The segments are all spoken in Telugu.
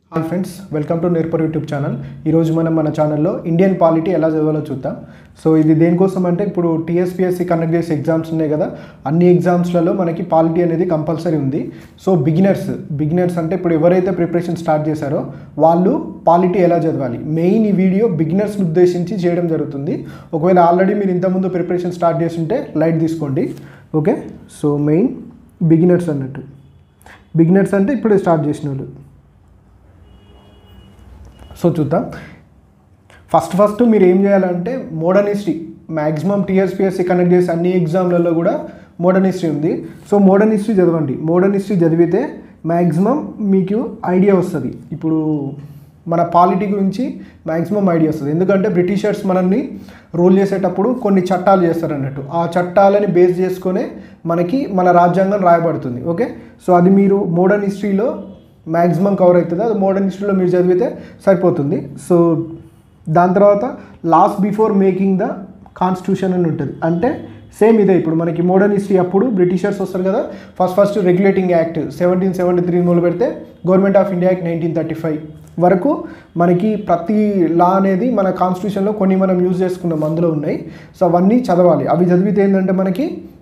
హాయ్ ఫ్రెండ్స్ వెల్కమ్ టు నేర్పర్ యూట్యూబ్ ఛానల్ ఈరోజు మనం మన ఛానల్లో ఇండియన్ పాలిటీ ఎలా చదవాలో చూద్దాం సో ఇది దేనికోసం అంటే ఇప్పుడు టీఎస్పీఎస్సీ కండక్ట్ చేసే ఎగ్జామ్స్ ఉన్నాయి కదా అన్ని ఎగ్జామ్స్లలో మనకి పాలిటీ అనేది కంపల్సరీ ఉంది సో బిగినర్స్ బిగినర్స్ అంటే ఇప్పుడు ఎవరైతే ప్రిపరేషన్ స్టార్ట్ చేశారో వాళ్ళు పాలిటీ ఎలా చదవాలి మెయిన్ ఈ వీడియో బిగినర్స్ని ఉద్దేశించి చేయడం జరుగుతుంది ఒకవేళ ఆల్రెడీ మీరు ఇంతకుముందు ప్రిపరేషన్ స్టార్ట్ చేస్తుంటే లైట్ తీసుకోండి ఓకే సో మెయిన్ బిగినర్స్ అన్నట్టు బిగినర్స్ అంటే ఇప్పుడు స్టార్ట్ చేసిన వాళ్ళు సో చూద్దాం ఫస్ట్ ఫస్ట్ మీరు ఏం చేయాలంటే modern history maximum TSPSC connect చేసే అన్ని ఎగ్జామ్లలో కూడా మోడర్న్ హిస్టరీ ఉంది సో మోడర్న్ హిస్టరీ చదవండి మోడర్న్ హిస్టరీ చదివితే మ్యాక్సిమం మీకు ఐడియా వస్తుంది ఇప్పుడు మన పాలిటీ గురించి మ్యాక్సిమం ఐడియా వస్తుంది ఎందుకంటే బ్రిటిషర్స్ మనల్ని రూల్ చేసేటప్పుడు కొన్ని చట్టాలు చేస్తారు అన్నట్టు ఆ చట్టాలని బేస్ చేసుకొనే మనకి మన రాజ్యాంగం రాయబడుతుంది ఓకే సో అది మీరు మోడర్న్ హిస్టరీలో మ్యాక్సిమం కవర్ అవుతుంది అది మోడర్న్ హిస్టరీలో మీరు చదివితే సరిపోతుంది సో దాని తర్వాత last before making the constitution అని ఉంటుంది అంటే సేమ్ ఇదే ఇప్పుడు మనకి మోడర్న్ హిస్టరీ అప్పుడు బ్రిటిషర్స్ వస్తారు కదా first first regulating act seventeen seventy three మొదలు పెడితే government of India act nineteen thirty five వరకు మనకి ప్రతి లా అనేది మన కాన్స్టిట్యూషన్లో కొన్ని మనం యూజ్ చేసుకున్నాం అందులో ఉన్నాయి సో అవన్నీ చదవాలి అవి చదివితే ఏంటంటే మనకి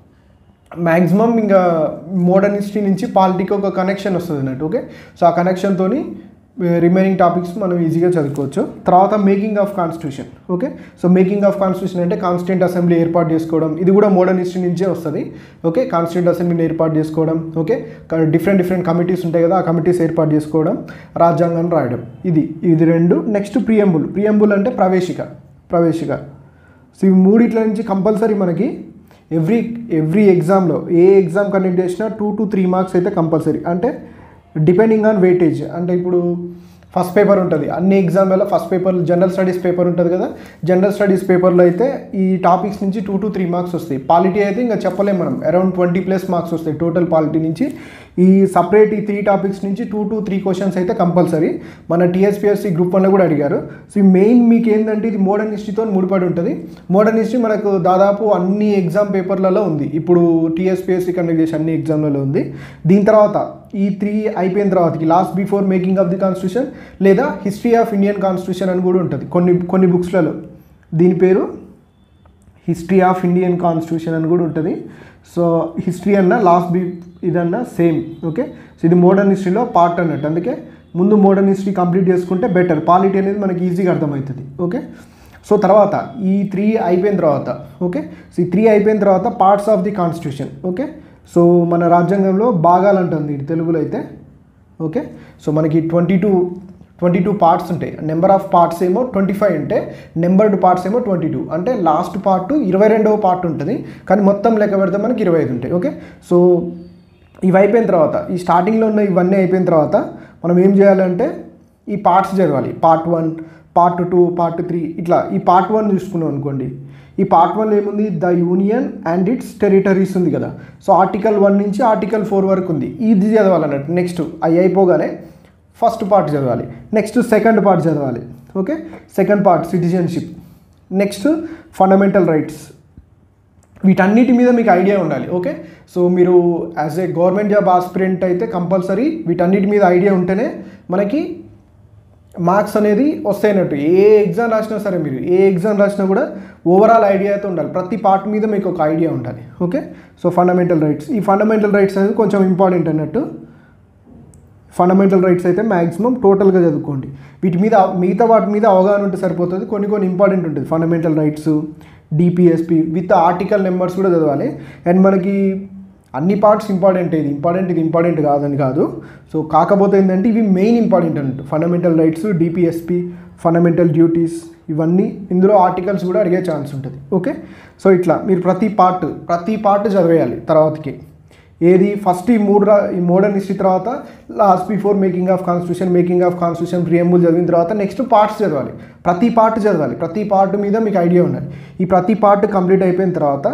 మ్యాక్సిమం ఇంకా మోడర్న్ హిస్టరీ నుంచి పాలిటీకి ఒక కనెక్షన్ వస్తుంది అన్నట్టు ఓకే సో ఆ కనెక్షన్తో రిమైనింగ్ టాపిక్స్ మనం ఈజీగా చదువుకోవచ్చు తర్వాత making of constitution okay so making of constitution అంటే కాన్స్టిట్యూంట్ అసెంబ్లీ ఏర్పాటు చేసుకోవడం ఇది కూడా మోడర్న్ హిస్టరీ నుంచే వస్తుంది ఓకే కాన్స్టిట్యూంట్ అసెంబ్లీని ఏర్పాటు చేసుకోవడం ఓకే డిఫరెంట్ డిఫరెంట్ కమిటీస్ ఉంటాయి కదా ఆ కమిటీస్ ఏర్పాటు చేసుకోవడం రాజ్యాంగాన్ని రాయడం ఇది ఇది రెండు నెక్స్ట్ ప్రియంబుల్ ప్రియంబుల్ అంటే ప్రవేశిక ప్రవేశిక సో ఈ మూడిట్ల నుంచి కంపల్సరీ మనకి ఎవ్రీ ఎవ్రీ ఎగ్జామ్లో ఏ ఎగ్జామ్ కండక్ట్ చేసినా టూ టు త్రీ మార్క్స్ అయితే కంపల్సరీ అంటే డిపెండింగ్ ఆన్ వెయిటేజ్ అంటే ఇప్పుడు ఫస్ట్ పేపర్ ఉంటుంది అన్ని ఎగ్జామ్లలో first paper general studies paper ఉంటుంది కదా జనరల్ స్టడీస్ పేపర్లో అయితే ఈ టాపిక్స్ నుంచి టూ టు త్రీ మార్క్స్ వస్తాయి పాలిటీ అయితే ఇంకా చెప్పలేం మనం అరౌండ్ ట్వంటీ ప్లస్ మార్క్స్ వస్తాయి టోటల్ పాలిటీ నుంచి ఈ సపరేట్ ఈ త్రీ టాపిక్స్ నుంచి టూ టు త్రీ క్వశ్చన్స్ అయితే కంపల్సరీ మన టీఎస్పీఎస్సీ గ్రూప్ వన్లో కూడా అడిగారు సో ఈ మెయిన్ మీకు ఏంటంటే ఇది మోడర్న్ హిస్టరీతో ముడిపడి ఉంటుంది మోడర్న్ హిస్టరీ మనకు దాదాపు అన్ని ఎగ్జామ్ పేపర్లలో ఉంది ఇప్పుడు టీఎస్పీఎస్సీ కండక్ట్ చేసే అన్ని ఎగ్జామ్లలో ఉంది దీని తర్వాత ఈ త్రీ అయిపోయిన తర్వాతకి last before making of the constitution లేదా హిస్టరీ ఆఫ్ ఇండియన్ కాన్స్టిట్యూషన్ అని కూడా ఉంటుంది కొన్ని కొన్ని బుక్స్లలో దీని పేరు హిస్టరీ ఆఫ్ ఇండియన్ కాన్స్టిట్యూషన్ అని కూడా ఉంటుంది సో హిస్టరీ అన్న లాస్ట్ బి ఇదన్నా సేమ్ ఓకే సో ఇది మోడర్న్ హిస్టరీలో పార్ట్ అన్నట్టు అందుకే ముందు మోడర్న్ హిస్టరీ కంప్లీట్ చేసుకుంటే బెటర్ పాలిటీ అనేది మనకి ఈజీగా అర్థమవుతుంది ఓకే సో తర్వాత ఈ త్రీ అయిపోయిన తర్వాత ఓకే సో ఈ త్రీ అయిపోయిన తర్వాత parts of the constitution okay so మన రాజ్యాంగంలో భాగాలు అంటుంది ఇది తెలుగులో అయితే ఓకే సో మనకి twenty two twenty two parts ఉంటాయి నెంబర్ ఆఫ్ పార్ట్స్ ఏమో ట్వంటీ ఫైవ్ ఉంటే నెంబర్డ్ పార్ట్స్ ఏమో ట్వంటీ టూ అంటే లాస్ట్ పార్ట్ ఇరవై రెండవ పార్ట్ ఉంటుంది కానీ మొత్తం లెక్క పెడితే మనకి ఇరవై ఐదు ఉంటాయి ఓకే సో ఇవి అయిపోయిన తర్వాత ఈ స్టార్టింగ్లో ఉన్న ఇవన్నీ అయిపోయిన తర్వాత మనం ఏం చేయాలంటే ఈ పార్ట్స్ చదవాలి part one part two part three ఇట్లా ఈ పార్ట్ వన్ చూసుకున్నాం అనుకోండి ఈ పార్ట్ వన్ ఏముంది the union and its territories ఉంది కదా సో ఆర్టికల్ వన్ నుంచి ఆర్టికల్ ఫోర్ వరకు ఉంది ఇది చదవాలన్నట్టు నెక్స్ట్ అవి అయిపోగానే ఫస్ట్ పార్ట్ చదవాలి నెక్స్ట్ సెకండ్ పార్ట్ చదవాలి okay second part citizenship next fundamental rights వీటన్నిటి మీద మీకు ఐడియా ఉండాలి ఓకే సో మీరు as a government job aspirant అయితే కంపల్సరీ వీటన్నిటి మీద ఐడియా ఉంటేనే మనకి మార్క్స్ అనేది వస్తాయినట్టు ఏ ఎగ్జామ్ రాసినా సరే మీరు ఏ ఎగ్జామ్ రాసినా కూడా ఓవరాల్ ఐడియా అయితే ఉండాలి ప్రతి పార్ట్ మీద మీకు ఒక ఐడియా ఉండాలి ఓకే సో ఫండమెంటల్ రైట్స్ ఈ ఫండమెంటల్ రైట్స్ అనేది కొంచెం ఇంపార్టెంట్ అన్నట్టు ఫండమెంటల్ రైట్స్ అయితే మ్యాక్సిమం టోటల్గా చదువుకోండి వీటి మీద మిగతా వాటి మీద అవగాహన ఉంటే సరిపోతుంది కొన్ని కొన్ని ఇంపార్టెంట్ ఉంటుంది fundamental rights DPSP with article numbers కూడా చదవాలి అండ్ మనకి అన్ని పార్ట్స్ ఇంపార్టెంట్ ఇది ఇంపార్టెంట్ ఇది ఇంపార్టెంట్ కాదని కాదు సో కాకపోతే ఏంటంటే ఇవి మెయిన్ ఇంపార్టెంట్ అన్నట్టు fundamental rights DPSP fundamental duties ఇవన్నీ ఇందులో ఆర్టికల్స్ కూడా అడిగే ఛాన్స్ ఉంటుంది ఓకే సో ఇట్లా మీరు ప్రతి పార్ట్ ప్రతి పార్ట్ చదివేయాలి తర్వాతకి ఏది ఫస్ట్ ఈ మూడు రా ఈ మోడర్న్ హిస్టరీ తర్వాత last before making of constitution making of constitution preamble చదివిన తర్వాత నెక్స్ట్ పార్ట్స్ చదవాలి ప్రతి పార్ట్ చదవాలి ప్రతి పార్ట్ మీద మీకు ఐడియా ఉండాలి ఈ ప్రతి పార్ట్ కంప్లీట్ అయిపోయిన తర్వాత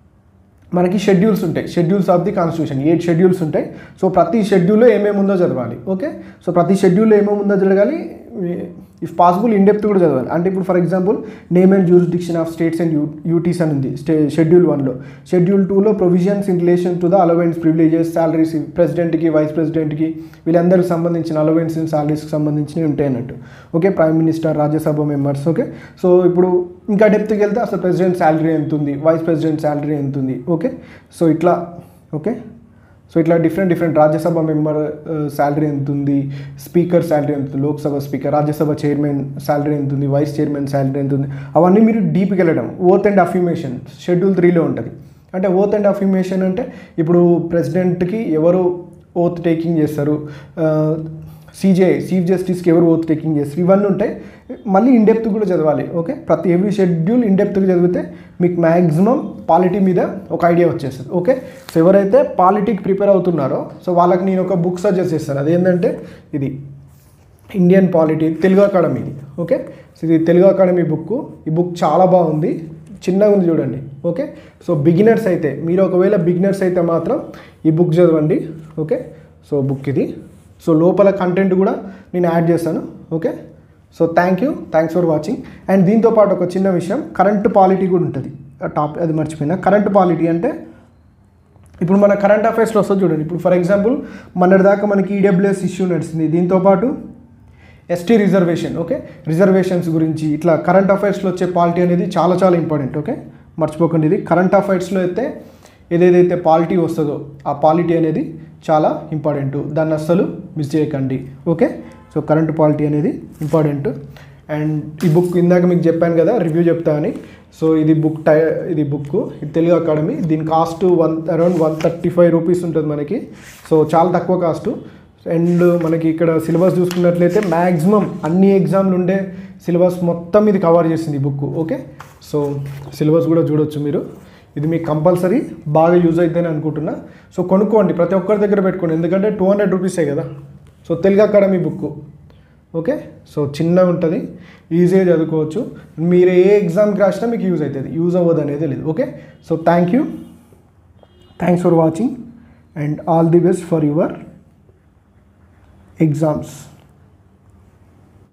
మనకి షెడ్యూల్స్ ఉంటాయి schedules of the constitution eight schedules ఉంటాయి సో ప్రతి షెడ్యూల్లో ఏమేమి ఉందో చదవాలి ఓకే సో ప్రతి షెడ్యూల్లో ఏమేమి ఉందో చదవాలి ఇఫ్ పాసిబుల్ ఇన్ డెప్త్ కూడా చదవాలి అంటే ఇప్పుడు for example name and jurisdiction of states and U UTs అని ఉంది స్టే షెడ్యూల్ వన్లో షెడ్యూల్ టూలో provisions in relation to the allowance privileges salaries ప్రెసిడెంట్కి వైస్ ప్రెసిడెంట్కి వీళ్ళందరికీ సంబంధించిన అలవెన్స్ అండ్ సాలరీస్కి సంబంధించినవి ఉంటాయి అన్నట్టు okay prime minister Rajya Sabha members okay so ఇప్పుడు ఇంకా డెప్త్కి వెళ్తే అసలు ప్రెసిడెంట్ శాలరీ ఎంత ఉంది వైస్ ప్రెసిడెంట్ శాలరీ ఎంత ఉంది ఓకే సో ఇట్లా ఓకే సో ఇట్లా different different Rajya Sabha member salary ఎంత ఉంది స్పీకర్ శాలరీ ఎంత ఉంది Lok Sabha speaker Rajya Sabha chairman salary ఎంత ఉంది వైస్ చైర్మన్ శాలరీ ఎంత ఉంది అవన్నీ మీరు డీప్కి వెళ్ళడం ఓత్ అండ్ అఫ్యూమేషన్ షెడ్యూల్ త్రీలో ఉంటుంది అంటే ఓత్ అండ్ అఫ్యూమేషన్ అంటే ఇప్పుడు ప్రెసిడెంట్కి ఎవరు ఓత్ టేకింగ్ చేస్తారు సీజే చీఫ్ జస్టిస్కి ఎవరు ఓత్ టేకింగ్ చేస్తారు ఇవన్నీ ఉంటాయి మళ్ళీ ఇండెప్త్ కూడా చదవాలి ఓకే ప్రతి ఎవ్రీ షెడ్యూల్ ఇండెప్త్గా చదివితే మీకు మ్యాక్సిమం పాలిటీ మీద ఒక ఐడియా వచ్చేస్తుంది ఓకే సో ఎవరైతే పాలిటీకి ప్రిపేర్ అవుతున్నారో సో వాళ్ళకి నేను ఒక బుక్ సజెస్ట్ చేస్తాను అదేంటంటే ఇది ఇండియన్ పాలిటీ తెలుగు అకాడమీది ఓకే సో ఇది తెలుగు అకాడమీ బుక్ ఈ బుక్ చాలా బాగుంది చిన్నగా ఉంది చూడండి ఓకే సో బిగినర్స్ అయితే మీరు ఒకవేళ బిగినర్స్ అయితే మాత్రం ఈ బుక్ చదవండి ఓకే సో బుక్ ఇది సో లోపల కంటెంట్ కూడా నేను యాడ్ చేస్తాను okay so thank you thanks for watching and దీంతో పాటు ఒక చిన్న విషయం కరెంట్ పాలిటీ కూడా ఉంటుంది టాప్ అది మర్చిపోయినా కరెంట్ పాలిటీ అంటే ఇప్పుడు మన కరెంట్ అఫైర్స్లో వస్తుంది చూడండి ఇప్పుడు ఫర్ ఎగ్జాంపుల్ మొన్నటిదాకా మనకి ఈడబ్ల్యూఎస్ ఇష్యూ నడిచింది దీంతోపాటు ఎస్టీ రిజర్వేషన్ ఓకే రిజర్వేషన్స్ గురించి ఇట్లా కరెంట్ అఫైర్స్లో వచ్చే పాలిటీ అనేది చాలా చాలా ఇంపార్టెంట్ ఓకే మర్చిపోకండి ఇది కరెంట్ అఫైర్స్లో అయితే ఏదేదైతే పాలిటీ వస్తుందో ఆ పాలిటీ అనేది చాలా ఇంపార్టెంట్ దాన్ని అస్సలు మిస్ చేయకండి ఓకే సో కరెంట్ పాలిటీ అనేది ఇంపార్టెంట్ అండ్ ఈ బుక్ ఇందాక మీకు చెప్పాను కదా రివ్యూ చెప్తా అని సో ఇది బుక్ టై ఇది బుక్ ఇది తెలుగు అకాడమీ దీని cost one around one thirty five rupees ఉంటుంది మనకి సో చాలా తక్కువ కాస్ట్ అండ్ మనకి ఇక్కడ సిలబస్ చూసుకున్నట్లయితే మ్యాక్సిమం అన్ని ఎగ్జామ్లు ఉండే సిలబస్ మొత్తం ఇది కవర్ చేసింది ఈ బుక్ ఓకే సో సిలబస్ కూడా చూడొచ్చు మీరు ఇది మీకు కంపల్సరీ బాగా యూజ్ అవుతుందని అనుకుంటున్నా సో కొనుక్కోండి ప్రతి ఒక్కరి దగ్గర పెట్టుకోండి ఎందుకంటే టూ హండ్రెడ్ రూపీసే కదా so Telugu academy book okay so చిన్నగా ఉంటుంది ఈజీగా చదువుకోవచ్చు మీరు ఏ ఎగ్జామ్కి రాసినా మీకు యూజ్ అవుతుంది యూజ్ అవ్వదు అనేది లేదు okay so thank you thanks for watching and all the best for your exams